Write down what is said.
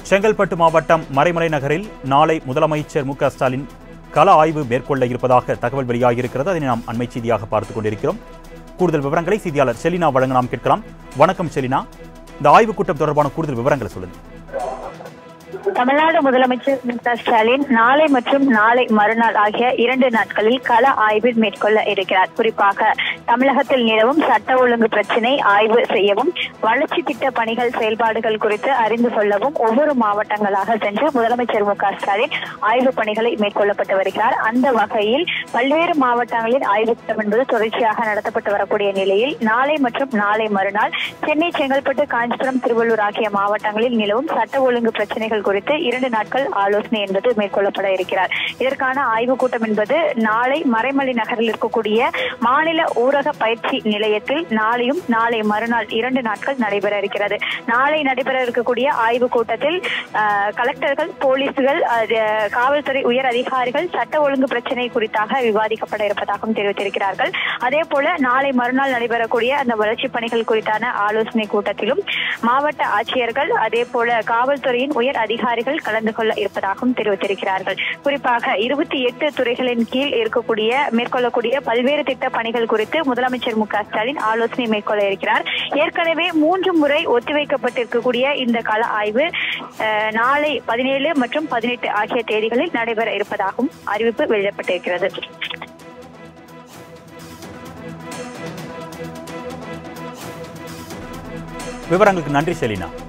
செங்கல்பட்டு மாவட்டம் மறைமலை நகரில் நாளை முதலமைச்சர் மு க ஸ்டாலின் கள ஆய்வு மேற்கொள்ள இருப்பதாக தகவல் வெளியாகியிருக்கிறது அதனை நாம் அண்மை செய்தியாக பார்த்துக் கொண்டிருக்கிறோம் கூடுதல் விவரங்களை செய்தியாளர் செலினா வழங்க நாம் கேட்கலாம் வணக்கம் செலினா இந்த ஆய்வுக் கூட்டம் தொடர்பான கூடுதல் விவரங்களை சொல்லுங்க தமிழ்நாடு முதலமைச்சர் மு க ஸ்டாலின் நாளை மற்றும் நாளை மறுநாள் ஆகிய இரண்டு நாட்களில் கள ஆய்வு மேற்கொள்ள இருக்கிறார் குறிப்பாக தமிழகத்தில் நிலவும் சட்ட ஒழுங்கு பிரச்சினை ஆய்வு செய்யவும் வளர்ச்சி திட்ட பணிகள் செயல்பாடுகள் குறித்து அறிந்து கொள்ளவும் ஒவ்வொரு மாவட்டங்களாக சென்று முதலமைச்சர் மு க ஸ்டாலின் ஆய்வு பணிகளை மேற்கொள்ளப்பட்டு வருகிறார் அந்த வகையில் பல்வேறு மாவட்டங்களில் ஆய்வுக் கூட்டம் என்பது தொடர்ச்சியாக நடத்தப்பட்டு வரக்கூடிய நிலையில் நாளை மற்றும் நாளை மறுநாள் சென்னை செங்கல்பட்டு காஞ்சிபுரம் திருவள்ளூர் ஆகிய மாவட்டங்களில் நிலவும் சட்ட ஒழுங்கு பிரச்சனைகள் குறித்து இரண்டு நாட்கள் ஆலோசனை என்பது மேற்கொள்ளப்பட இருக்கிறார் இதற்கான ஆய்வுக் கூட்டம் என்பது நாளை மறைமலை நகரில் இருக்கக்கூடிய மாநில ஊரக பயிற்சி நிலையத்தில் நாளையும் நாளை மறுநாள் இரண்டு நாட்கள் நடைபெற இருக்கிறது நாளை நடைபெற இருக்கக்கூடிய ஆய்வுக் கூட்டத்தில் அஹ், கலெக்டர்கள் போலீஸ்கள் அஹ், காவல்துறை உயர் அதிகாரிகள் சட்ட ஒழுங்கு பிரச்சனை குறித்தாக விவாதிக்கப்பட இருப்பதாகவும் தெரிவித்திருக்கிறார்கள் அதே போல நாளை மறுநாள் நடைபெறக்கூடிய அந்த வளர்ச்சி பணிகள் குறித்தான ஆலோசனை கூட்டத்திலும் மாவட்ட ஆட்சியர்கள் அதே போல காவல்துறையின் உயர் அதிகாரிகள் கலந்து கொள்ள இருப்பதாகவும் தெரிவித்திருக்கிறார்கள் குறிப்பாக இருபத்தி எட்டு துறைகளின் கீழ் இருக்கக்கூடிய மேற்கொள்ளக்கூடிய பல்வேறு திட்ட பணிகள் குறித்து முதலமைச்சர் மு க ஸ்டாலின் ஆலோசனை மேற்கொள்ள இருக்கிறார் ஏற்கனவே மூன்று முறை ஒத்திவைக்கப்பட்டிருக்கக்கூடிய இந்த கள ஆய்வு அஹ், நாளை பதினேழு மற்றும் பதினெட்டு ஆகிய தேதிகளில் நடைபெற இருப்பதாகவும் அறிவிப்பு வெளியிடப்பட்டிருக்கிறது விவரங்களுக்கு நன்றி செலினா